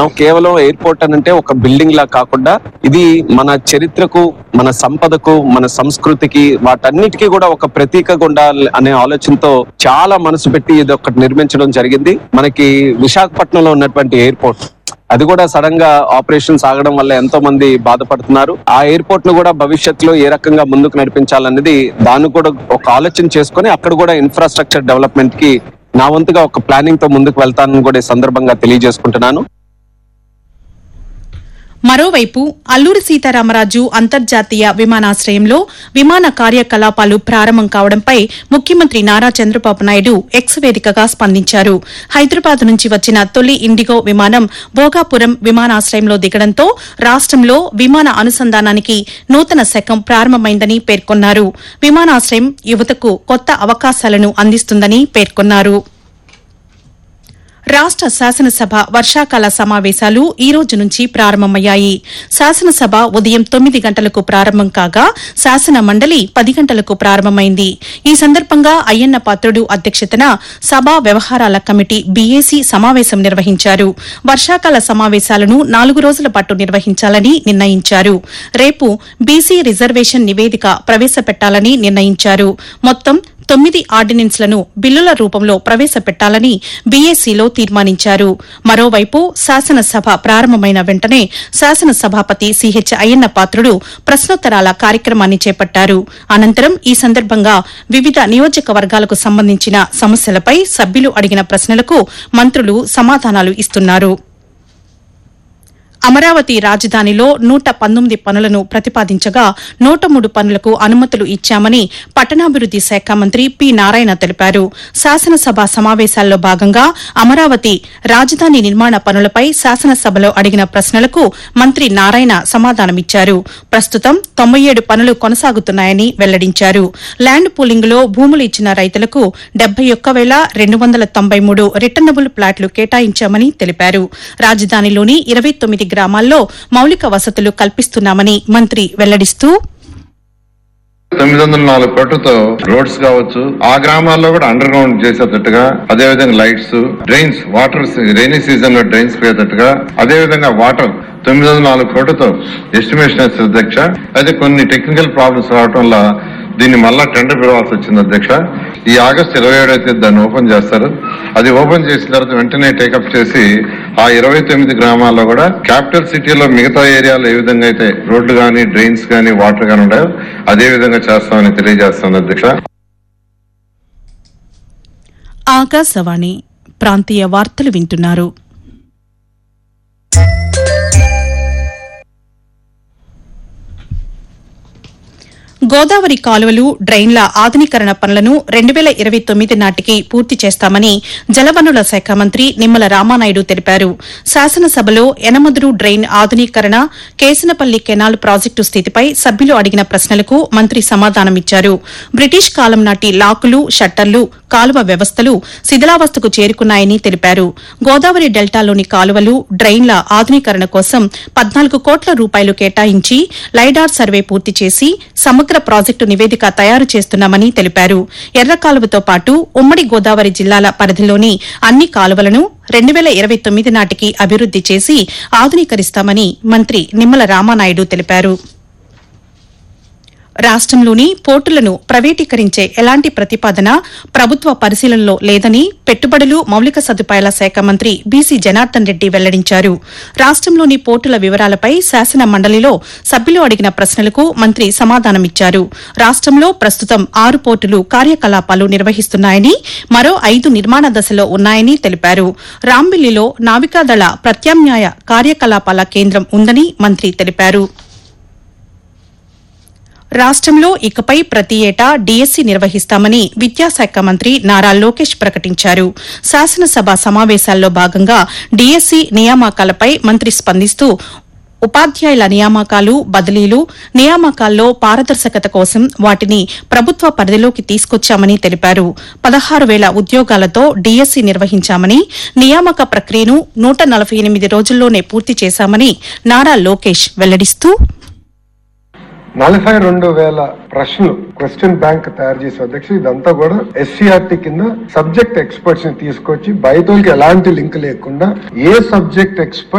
తెలియజేసుకుంటున్నాం కేవలం ఎయిర్పోర్ట్ అని అంటే ఒక బిల్డింగ్ లా కాకుండా ఇది మన చరిత్రకు మన సంపదకు మన సంస్కృతికి వాటన్నిటికీ కూడా ఒక ప్రతీకగా ఉండాలి అనే ఆలోచనతో చాలా మనసు పెట్టి ఇది ఒకటి నిర్మించడం జరిగింది మనకి విశాఖపట్నంలో ఉన్నటువంటి ఎయిర్పోర్ట్ అది కూడా సడన్ గా ఆపరేషన్ సాగడం వల్ల ఎంతో మంది బాధపడుతున్నారు ఆ ఎయిర్పోర్ట్ ను కూడా భవిష్యత్తులో ఏ రకంగా ముందుకు నడిపించాలన్నది దాన్ని కూడా ఒక ఆలోచన చేసుకొని అక్కడ కూడా ఇన్ఫ్రాస్ట్రక్చర్ డెవలప్మెంట్ కి నా వంతుగా ఒక ప్లానింగ్ తో ముందుకు వెళ్తానని కూడా ఈ సందర్భంగా తెలియజేసుకుంటున్నాను మరోవైపు అల్లూరి సీతారామరాజు అంతర్జాతీయ విమానాశ్రయంలో విమాన కార్యకలాపాలు ప్రారంభం కావడంపై ముఖ్యమంత్రి నారా చంద్రబాబు నాయుడు ఎక్స్ వేదికగా స్పందించారు హైదరాబాద్ నుంచి వచ్చిన తొలి ఇండిగో విమానం భోగాపురం విమానాశ్రయంలో దిగడంతో రాష్టంలో విమాన అనుసంధానానికి నూతన శకం ప్రారంభమైందని పేర్కొన్నారు విమానాశ్రయం యువతకు కొత్త అవకాశాలను అందిస్తుందని పేర్కొన్నారు రాష్ట శాసనసభ వర్షాకాల సమావేశాలు ఈ రోజు నుంచి ప్రారంభమయ్యాయి శాసనసభ ఉదయం తొమ్మిది గంటలకు ప్రారంభం కాగా శాసన మండలి పది గంటలకు ప్రారంభమైంది ఈ సందర్భంగా అయ్యన్న పాత్రుడు అధ్యక్షతన సభా వ్యవహారాల కమిటీ బీఏసీ సమావేశం నిర్వహించారు వర్షాకాల సమావేశాలను నాలుగు రోజుల పాటు నిర్వహించాలని నిర్ణయించారు రేపు బీసీ రిజర్వేషన్ నివేదిక ప్రవేశపెట్టాలని నిర్ణయించారు మొత్తం తొమ్మిది ఆర్డినెన్స్లను బిల్లుల రూపంలో ప్రవేశపెట్టాలని బీఏసీలో తీర్మానించారు మరోవైపు శాసనసభ ప్రారంభమైన వెంటనే శాసనసభాపతి సిహెచ్ అయ్యన్న పాత్రుడు ప్రశ్నోత్తరాల కార్యక్రమాన్ని చేపట్టారు అనంతరం ఈ సందర్భంగా వివిధ నియోజకవర్గాలకు సంబంధించిన సమస్యలపై సభ్యులు అడిగిన ప్రశ్నలకు మంత్రులు సమాధానాలు ఇస్తున్నారు అమరావతి రాజధానిలో నూట పంతొమ్మిది పనులను ప్రతిపాదించగా నూట మూడు పనులకు అనుమతులు ఇచ్చామని పట్టణాభివృద్ది శాఖ మంత్రి పి నారాయణ తెలిపారు శాసనసభ సమావేశాల్లో భాగంగా అమరావతి రాజధాని నిర్మాణ పనులపై శాసనసభలో అడిగిన ప్రశ్నలకు మంత్రి నారాయణ సమాధానమిచ్చారు ప్రస్తుతం తొంభై ఏడు పనులు కొనసాగుతున్నాయని వెల్లడించారు ల్యాండ్ పూలింగ్ లో భూములు ఇచ్చిన రైతులకు డెబ్బై ఒక్క వేల రెండు వందల తొంభై మూడు రిటర్నబుల్ ప్లాట్లు కేటాయించామని తెలిపారు రాజధానిలోని ఇరవై తొమ్మిది గ్రామాల్లో మౌలిక వసతులు కల్పిస్తున్నామని మంత్రి వెల్లడిస్తూ తొమ్మిది వందల నాలుగు కోట్లతో రోడ్స్ కావచ్చు ఆ గ్రామాల్లో కూడా అండర్ గ్రౌండ్ చేసేటట్టుగా అదే విధంగా lights drains water rainy season లో డ్రైన్స్ పోయేటట్టుగా అదే విధంగా వాటర్ తొమ్మిది వందల నాలుగు కోట్లతో ఎస్టిమేషన్ వేస్తుంది అధ్యక్ష అయితే కొన్ని టెక్నికల్ ప్రాబ్లమ్స్ రావటం వల్ల దీన్ని మళ్ళా టెండర్ పిలవాల్సి వచ్చింది అధ్యక్ష ఈ ఆగస్టు ఇరవై ఏడు అయితే దాన్ని ఓపెన్ చేస్తారు అది ఓపెన్ చేసిన తర్వాత వెంటనే టేకప్ చేసి ఆ ఇరవై తొమ్మిది గ్రామాల్లో కూడా క్యాపిటల్ సిటీలో మిగతా ఏరియాలో ఏ విధంగా అయితే రోడ్లు కానీ డ్రైన్స్ కానీ వాటర్ కానీ ఉన్నాయో అదే విధంగా చేస్తామని తెలియజేస్తాను అధ్యక్ష ఆకాశవాణి ప్రాంతీయ వార్తలు వింటున్నారు గోదావరి కాలువలు డ్రైన్ల ఆధునీకరణ పనులను రెండు వేల ఇరవై తొమ్మిది నాటికి పూర్తి చేస్తామని జలవనరుల శాఖ మంత్రి నిమ్మల రామానాయుడు తెలిపారు శాసనసభలో ఎనమదురు డ్రైన్ ఆధునీకరణ కేసనపల్లి కెనాల్ ప్రాజెక్టు స్థితిపై సభ్యులు అడిగిన ప్రశ్నలకు మంత్రి సమాధానమిచ్చారు బ్రిటిష్ కాలం నాటి లాకులు షట్టర్లు కాలువ వ్యవస్థలు శిథిలావస్థకు చేరుకున్నాయని తెలిపారు గోదావరి డెల్టాలోని కాలువలు డ్రైన్ల ఆధునీకరణ కోసం పద్నాలుగు కోట్ల రూపాయలు కేటాయించి లైడార్ సర్వే పూర్తి చేసి సమగ్ర ప్రాజెక్టు నివేదిక తయారు చేస్తున్నామని తెలిపారు ఎర్ర కాలువతో పాటు ఉమ్మడి గోదావరి జిల్లాల పరిధిలోని అన్ని కాలువలను రెండు వేల ఇరవై తొమ్మిది నాటికి అభివృద్ది చేసి ఆధునీకరిస్తామని మంత్రి నిమ్మల రామానాయుడు తెలిపారు రాష్టంలోని పోర్టులను ప్రైవేటీకరించే ఎలాంటి ప్రతిపాదన ప్రభుత్వ పరిశీలనలో లేదని పెట్టుబడులు మౌలిక సదుపాయాల శాఖ మంత్రి బీసీ జనార్దన్ రెడ్డి వెల్లడించారు రాష్టంలోని పోర్టుల వివరాలపై శాసన మండలిలో సభ్యులు అడిగిన ప్రశ్నలకు మంత్రి సమాధానమిచ్చారు రాష్టంలో ప్రస్తుతం ఆరు పోర్టులు కార్యకలాపాలు నిర్వహిస్తున్నాయని మరో ఐదు నిర్మాణ దశలో ఉన్నాయని తెలిపారు రాంబిల్లిలో నావికాదళ ప్రత్యామ్నాయ కార్యకలాపాల కేంద్రం ఉందని మంత్రి తెలిపారు రాష్టంలో ఇకపై ప్రతి ఏటా డీఎస్సీ నిర్వహిస్తామని విద్యాశాఖ మంత్రి నారా లోకేష్ ప్రకటించారు శాసనసభ సమావేశాల్లో భాగంగా డీఎస్సీ నియామకాలపై మంత్రి స్పందిస్తూ ఉపాధ్యాయుల నియామకాలు బదిలీలు నియామకాల్లో పారదర్శకత కోసం వాటిని ప్రభుత్వ పరిధిలోకి తీసుకొచ్చామని తెలిపారు పదహారు వేల ఉద్యోగాలతో డీఎస్సీ నిర్వహించామని నియామక ప్రక్రియను నూట నలభై ఎనిమిది రోజుల్లోనే పూర్తి చేశామని నారా లోకేష్ వెల్లడిస్తూ నలభై రెండు వేల ప్రశ్నలు క్వశ్చన్ బ్యాంక్ తయారు చేసే అధ్యక్ష ఇదంతా కూడా ఎస్సీఆర్టీ కింద సబ్జెక్ట్ ఎక్స్పర్ట్స్ ని తీసుకొచ్చి బయటకి ఎలాంటి లింక్ లేకుండా ఏ సబ్జెక్ట్ ఎక్స్పర్ట్